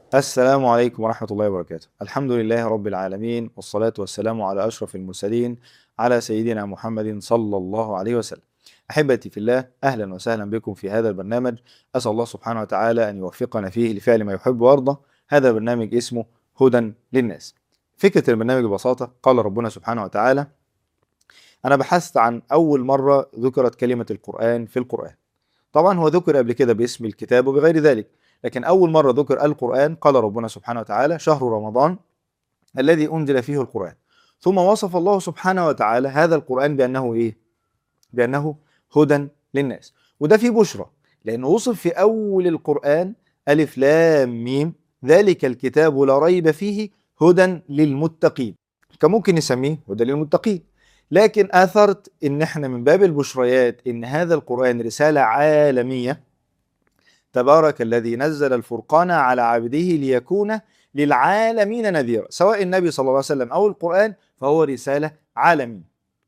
السلام عليكم ورحمة الله وبركاته الحمد لله رب العالمين والصلاة والسلام على أشرف المرسلين على سيدنا محمد صلى الله عليه وسلم أحبتي في الله أهلا وسهلا بكم في هذا البرنامج أسأل الله سبحانه وتعالى أن يوفقنا فيه لفعل ما يحب ويرضى هذا البرنامج اسمه هدى للناس فكرة البرنامج ببساطة قال ربنا سبحانه وتعالى أنا بحثت عن أول مرة ذكرت كلمة القرآن في القرآن طبعا هو ذكر قبل كده باسم الكتاب وبغير ذلك لكن أول مرة ذكر القرآن قال ربنا سبحانه وتعالى شهر رمضان الذي أنزل فيه القرآن ثم وصف الله سبحانه وتعالى هذا القرآن بأنه إيه؟ بأنه هدى للناس وده فيه بشرى لأنه وصف في أول القرآن ألف لام ميم ذلك الكتاب لا ريب فيه هدى للمتقين كان ممكن نسميه هدى للمتقين لكن اثرت ان احنا من باب البشريات ان هذا القران رساله عالميه تبارك الذي نزل الفرقان على عبده ليكون للعالمين نذيرا سواء النبي صلى الله عليه وسلم او القران فهو رساله عالميه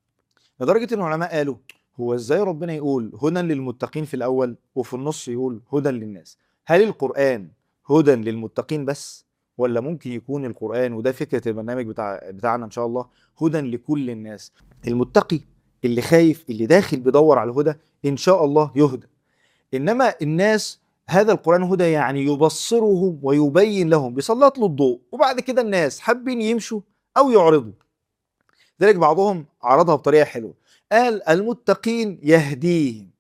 لدرجه ان العلماء قالوا هو ازاي ربنا يقول هدى للمتقين في الاول وفي النص يقول هدى للناس هل القران هدى للمتقين بس ولا ممكن يكون القرآن وده فكرة البرنامج بتاع بتاعنا إن شاء الله هدى لكل الناس المتقي اللي خايف اللي داخل بيدور على الهدى إن شاء الله يهدى إنما الناس هذا القرآن هدى يعني يبصرهم ويبين لهم بيسلط له الضوء وبعد كده الناس حابين يمشوا أو يعرضوا ذلك بعضهم عرضها بطريقة حلوة قال المتقين يهديهم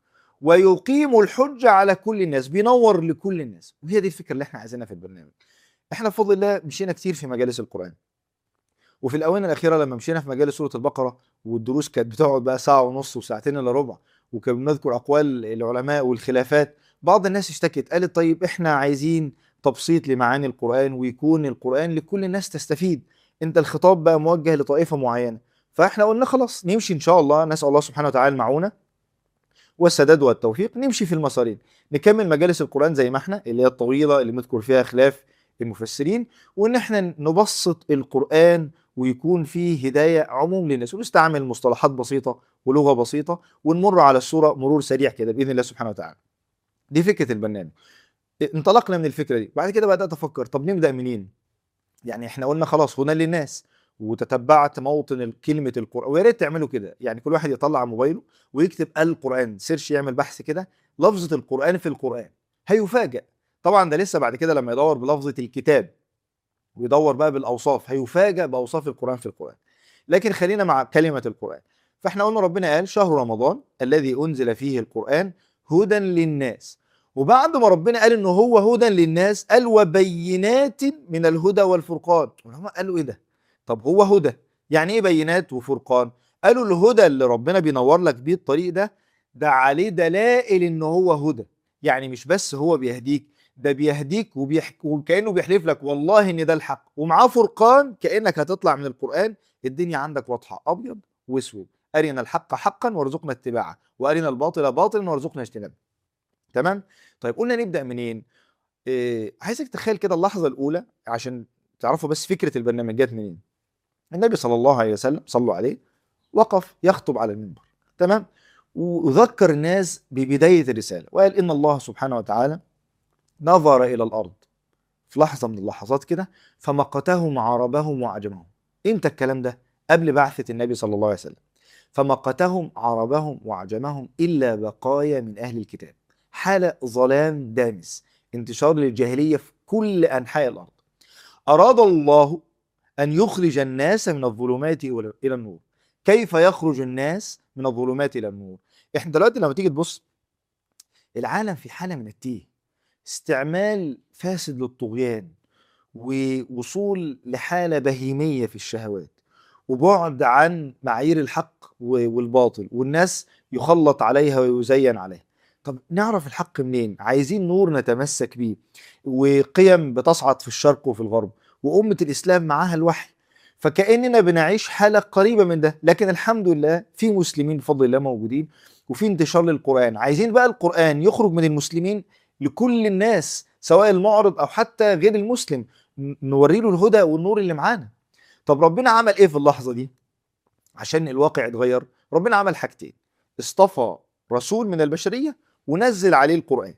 ويقيم الحجة على كل الناس بينور لكل الناس وهي دي الفكرة اللي احنا عايزينها في البرنامج احنا بفضل الله مشينا كتير في مجالس القرآن وفي الآونة الأخيرة لما مشينا في مجالس سورة البقرة والدروس كانت بتقعد بقى ساعة ونص وساعتين إلا ربع وكنا بنذكر أقوال العلماء والخلافات بعض الناس اشتكت قالت طيب احنا عايزين تبسيط لمعاني القرآن ويكون القرآن لكل الناس تستفيد انت الخطاب بقى موجه لطائفة معينة فاحنا قلنا خلاص نمشي ان شاء الله نسأل الله سبحانه وتعالى المعونة والسداد والتوفيق نمشي في المسارين نكمل مجالس القرآن زي ما احنا اللي هي الطويلة اللي بنذكر فيها خلاف المفسرين وان احنا نبسط القرآن ويكون فيه هداية عموم للناس ونستعمل مصطلحات بسيطة ولغة بسيطة ونمر على السورة مرور سريع كده بإذن الله سبحانه وتعالى دي فكرة البرنامج انطلقنا من الفكرة دي بعد كده بدأت أفكر طب نبدأ منين يعني احنا قلنا خلاص هنا للناس وتتبعت موطن كلمة القرآن ويا ريت تعملوا كده يعني كل واحد يطلع موبايله ويكتب القرآن سيرش يعمل بحث كده لفظة القرآن في القرآن هيفاجأ طبعا ده لسه بعد كده لما يدور بلفظة الكتاب ويدور بقى بالأوصاف هيفاجأ بأوصاف القرآن في القرآن لكن خلينا مع كلمة القرآن فاحنا قلنا ربنا قال شهر رمضان الذي أنزل فيه القرآن هدى للناس وبعد ما ربنا قال انه هو هدى للناس قال وبينات من الهدى والفرقان العلماء قالوا ايه ده طب هو هدى يعني ايه بينات وفرقان قالوا الهدى اللي ربنا بينور لك بيه الطريق ده ده عليه دلائل ان هو هدى يعني مش بس هو بيهديك ده بيهديك وبيحك... وكانه بيحلف لك والله ان ده الحق ومعاه فرقان كانك هتطلع من القران الدنيا عندك واضحه ابيض واسود ارنا الحق حقا وارزقنا اتباعه وارنا الباطل باطلا وارزقنا اجتنابه تمام طيب قلنا نبدا منين إيه عايزك تخيل كده اللحظه الاولى عشان تعرفوا بس فكره البرنامج جت منين النبي صلى الله عليه وسلم صلوا عليه وقف يخطب على المنبر تمام وذكر الناس ببدايه الرساله وقال ان الله سبحانه وتعالى نظر الى الارض في لحظه من اللحظات كده فمقتهم عربهم وعجمهم امتى الكلام ده قبل بعثه النبي صلى الله عليه وسلم فمقتهم عربهم وعجمهم الا بقايا من اهل الكتاب حاله ظلام دامس انتشار للجاهليه في كل انحاء الارض اراد الله ان يخرج الناس من الظلمات الى النور كيف يخرج الناس من الظلمات الى النور احنا دلوقتي لما تيجي تبص العالم في حاله من التيه استعمال فاسد للطغيان ووصول لحاله بهيميه في الشهوات وبعد عن معايير الحق والباطل والناس يخلط عليها ويزين عليها طب نعرف الحق منين عايزين نور نتمسك بيه وقيم بتصعد في الشرق وفي الغرب وأمة الإسلام معاها الوحي فكأننا بنعيش حالة قريبة من ده لكن الحمد لله في مسلمين بفضل الله موجودين وفي انتشار للقرآن عايزين بقى القرآن يخرج من المسلمين لكل الناس سواء المعرض أو حتى غير المسلم نوري له الهدى والنور اللي معانا طب ربنا عمل ايه في اللحظة دي عشان الواقع اتغير ربنا عمل حاجتين اصطفى رسول من البشرية ونزل عليه القرآن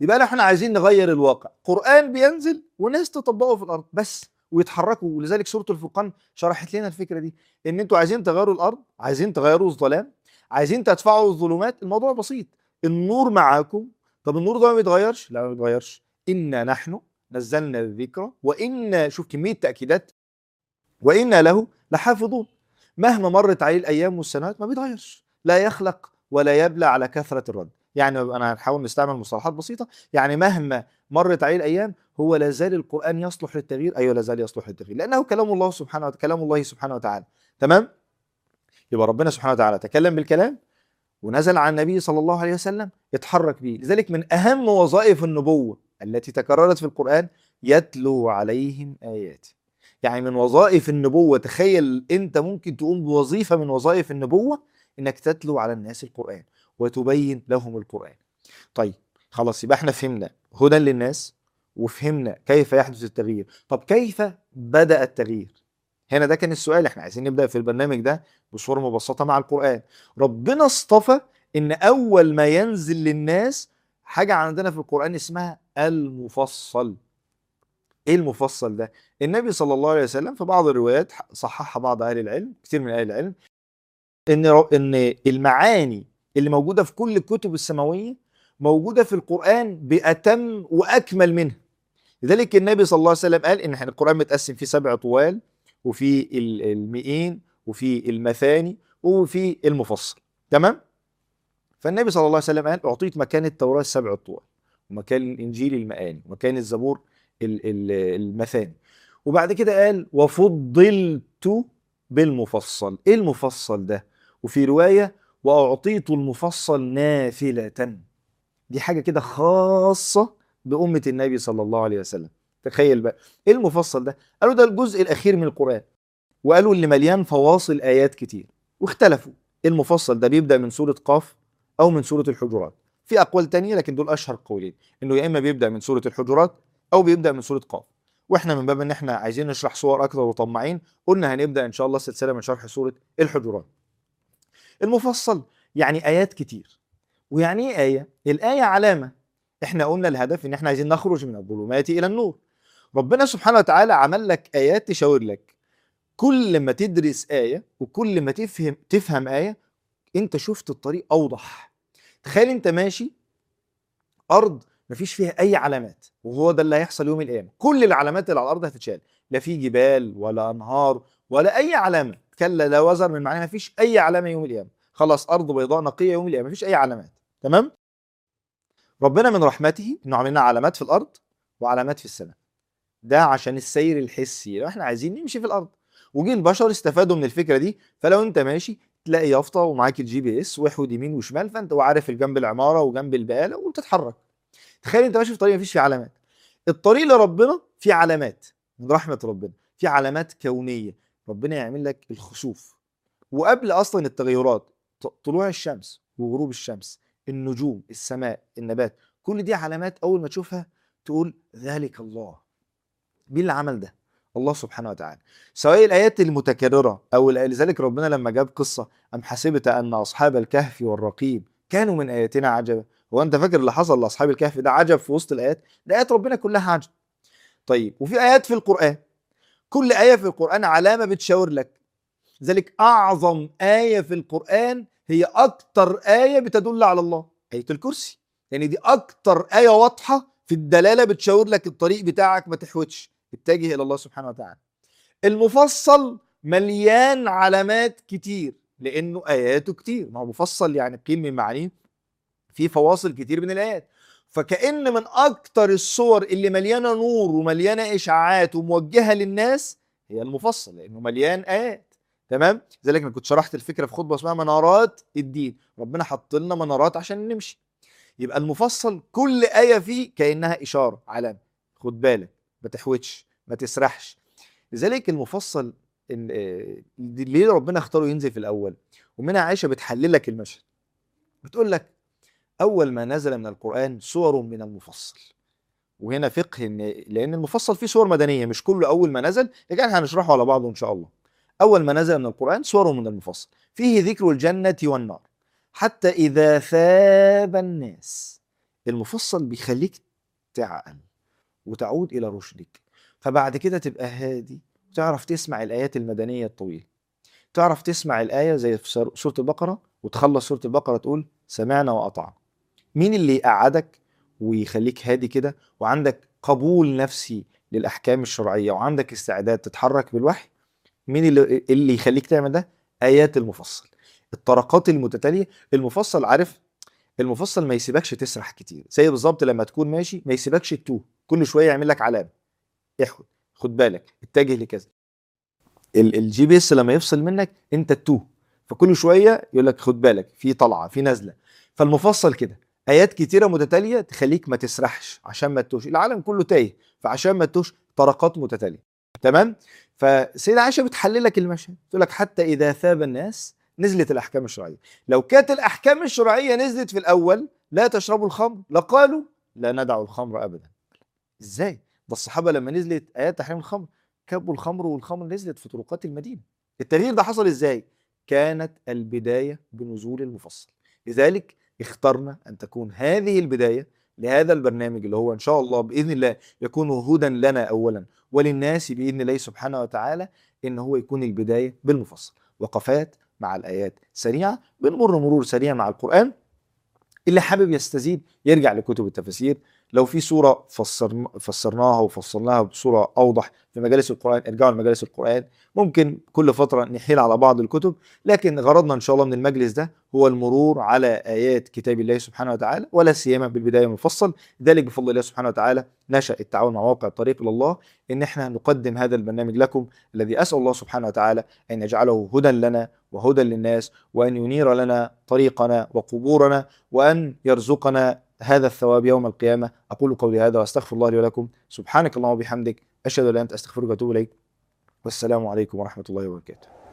يبقى احنا عايزين نغير الواقع قرآن بينزل وناس تطبقه في الارض بس ويتحركوا ولذلك سورة الفرقان شرحت لنا الفكرة دي ان انتوا عايزين تغيروا الارض عايزين تغيروا الظلام عايزين تدفعوا الظلمات الموضوع بسيط النور معاكم طب النور ده ما بيتغيرش لا ما بيتغيرش انا نحن نزلنا الذكر وإنا شوف كمية تأكيدات وإنا له لحافظون مهما مرت عليه الأيام والسنوات ما بيتغيرش لا يخلق ولا يبلى على كثرة الرد يعني أنا هنحاول نستعمل مصطلحات بسيطة يعني مهما مرت عليه الأيام هو لا زال القرآن يصلح للتغيير أيوه لا زال يصلح للتغيير لأنه كلام الله سبحانه وتعالى كلام الله سبحانه وتعالى تمام يبقى ربنا سبحانه وتعالى تكلم بالكلام ونزل على النبي صلى الله عليه وسلم يتحرك به لذلك من أهم وظائف النبوة التي تكررت في القرآن يتلو عليهم آيات يعني من وظائف النبوة تخيل أنت ممكن تقوم بوظيفة من وظائف النبوة إنك تتلو على الناس القرآن وتبين لهم القرآن طيب خلاص يبقى احنا فهمنا هدى للناس وفهمنا كيف يحدث التغيير طب كيف بدأ التغيير هنا ده كان السؤال احنا عايزين نبدأ في البرنامج ده بصورة مبسطة مع القرآن ربنا اصطفى ان اول ما ينزل للناس حاجة عندنا في القرآن اسمها المفصل ايه المفصل ده النبي صلى الله عليه وسلم في بعض الروايات صححها بعض اهل العلم كتير من اهل العلم ان ان المعاني اللي موجوده في كل الكتب السماويه موجوده في القران باتم واكمل منها لذلك النبي صلى الله عليه وسلم قال ان احنا القران متقسم في سبع طوال وفي المئين وفي المثاني وفي المفصل تمام فالنبي صلى الله عليه وسلم قال اعطيت مكان التوراه السبع الطوال ومكان الانجيل المآني ومكان الزبور المثاني وبعد كده قال وفضلت بالمفصل ايه المفصل ده وفي روايه واعطيت المفصل نافله دي حاجه كده خاصه بامه النبي صلى الله عليه وسلم تخيل بقى ايه المفصل ده قالوا ده الجزء الاخير من القران وقالوا اللي مليان فواصل ايات كتير واختلفوا المفصل ده بيبدا من سوره قاف او من سوره الحجرات في اقوال تانية لكن دول اشهر قولين انه يا اما بيبدا من سوره الحجرات او بيبدا من سوره قاف واحنا من باب ان احنا عايزين نشرح صور اكثر وطماعين قلنا هنبدا ان شاء الله سلسله من شرح سوره الحجرات المفصل يعني ايات كتير ويعني ايه ايه الايه علامه احنا قلنا الهدف ان احنا عايزين نخرج من الظلمات الى النور ربنا سبحانه وتعالى عمل لك ايات تشاور لك كل ما تدرس ايه وكل ما تفهم تفهم ايه انت شفت الطريق اوضح تخيل انت ماشي ارض مفيش فيها اي علامات وهو ده اللي هيحصل يوم القيامه كل العلامات اللي على الارض هتتشال لا في جبال ولا انهار ولا اي علامه كلا لا وزر من معناها مفيش اي علامه يوم القيامه خلاص ارض بيضاء نقيه يوم القيامه مفيش اي علامات تمام ربنا من رحمته انه عامل لنا علامات في الارض وعلامات في السماء ده عشان السير الحسي لو احنا عايزين نمشي في الارض وجي البشر استفادوا من الفكره دي فلو انت ماشي تلاقي يافطه ومعاك الجي بي اس واحود يمين وشمال فانت وعارف جنب العماره وجنب البقاله وتتحرك تخيل انت ماشي في طريق مفيش فيه علامات الطريق لربنا فيه علامات من رحمه ربنا في علامات كونيه ربنا يعمل لك الخسوف وقبل اصلا التغيرات طلوع الشمس وغروب الشمس النجوم السماء النبات كل دي علامات اول ما تشوفها تقول ذلك الله مين اللي عمل ده الله سبحانه وتعالى سواء الايات المتكرره او لذلك ربنا لما جاب قصه ام حسبت ان اصحاب الكهف والرقيم كانوا من اياتنا عجبا هو انت فاكر اللي حصل لاصحاب الكهف ده عجب في وسط الايات ده ايات ربنا كلها عجب طيب وفي ايات في القران كل ايه في القران علامه بتشاور لك ذلك اعظم ايه في القران هي اكتر ايه بتدل على الله ايه الكرسي يعني دي اكتر ايه واضحه في الدلاله بتشاور لك الطريق بتاعك ما تحوتش اتجه الى الله سبحانه وتعالى المفصل مليان علامات كتير لانه اياته كتير ما هو مفصل يعني قيل من معانيه في فواصل كتير من الايات فكأن من اكتر الصور اللي مليانه نور ومليانه اشعاعات وموجهه للناس هي المفصل لانه مليان ايات تمام لذلك انا كنت شرحت الفكره في خطبه اسمها منارات الدين ربنا حط لنا منارات عشان نمشي يبقى المفصل كل ايه فيه كانها اشاره علامه خد بالك ما تحوتش ما تسرحش لذلك المفصل إن ليه ربنا اختاره ينزل في الاول ومنها عائشه بتحلل لك المشهد بتقول لك اول ما نزل من القران سور من المفصل وهنا فقه ان لان المفصل فيه سور مدنيه مش كله اول ما نزل لكن هنشرحه على بعضه ان شاء الله اول ما نزل من القران سور من المفصل فيه ذكر الجنه والنار حتى اذا ثاب الناس المفصل بيخليك تعقل وتعود الى رشدك فبعد كده تبقى هادي وتعرف تسمع الايات المدنيه الطويله تعرف تسمع الايه زي في سور- سوره البقره وتخلص سوره البقره تقول سمعنا واطعنا مين اللي يقعدك ويخليك هادي كده وعندك قبول نفسي للاحكام الشرعيه وعندك استعداد تتحرك بالوحي مين اللي اللي يخليك تعمل ده ايات المفصل الطرقات المتتاليه المفصل عارف المفصل ما يسيبكش تسرح كتير زي بالظبط لما تكون ماشي ما يسيبكش تتوه كل شويه يعمل لك علامه اخد خد بالك اتجه لكذا ال- الجي بي اس لما يفصل منك انت تتوه فكل شويه يقول لك خد بالك في طلعه في نزله فالمفصل كده ايات كتيره متتاليه تخليك ما تسرحش عشان ما تتوهش العالم كله تايه فعشان ما تتوهش طرقات متتاليه تمام فسيدة عائشه بتحلل لك المشهد تقول لك حتى اذا ثاب الناس نزلت الاحكام الشرعيه لو كانت الاحكام الشرعيه نزلت في الاول لا تشربوا الخمر لقالوا لا ندع الخمر ابدا ازاي ده الصحابه لما نزلت ايات تحريم الخمر كبوا الخمر والخمر نزلت في طرقات المدينه التغيير ده حصل ازاي كانت البدايه بنزول المفصل لذلك اخترنا ان تكون هذه البدايه لهذا البرنامج اللي هو ان شاء الله باذن الله يكون هدى لنا اولا وللناس باذن الله سبحانه وتعالى ان هو يكون البدايه بالمفصل وقفات مع الايات سريعه بنمر مرور سريع مع القران اللي حابب يستزيد يرجع لكتب التفاسير لو في سوره فسرنا فسرناها وفصلناها بصوره اوضح في مجالس القران ارجعوا لمجالس القران ممكن كل فتره نحيل على بعض الكتب لكن غرضنا ان شاء الله من المجلس ده هو المرور على ايات كتاب الله سبحانه وتعالى ولا سيما بالبدايه المفصل ذلك بفضل الله سبحانه وتعالى نشا التعاون مع موقع الطريق الى الله ان احنا نقدم هذا البرنامج لكم الذي اسال الله سبحانه وتعالى ان يجعله هدى لنا وهدى للناس وان ينير لنا طريقنا وقبورنا وان يرزقنا هذا الثواب يوم القيامه اقول قولي هذا واستغفر الله لي ولكم سبحانك اللهم وبحمدك اشهد ان لا اله الا انت استغفرك واتوب اليك والسلام عليكم ورحمه الله وبركاته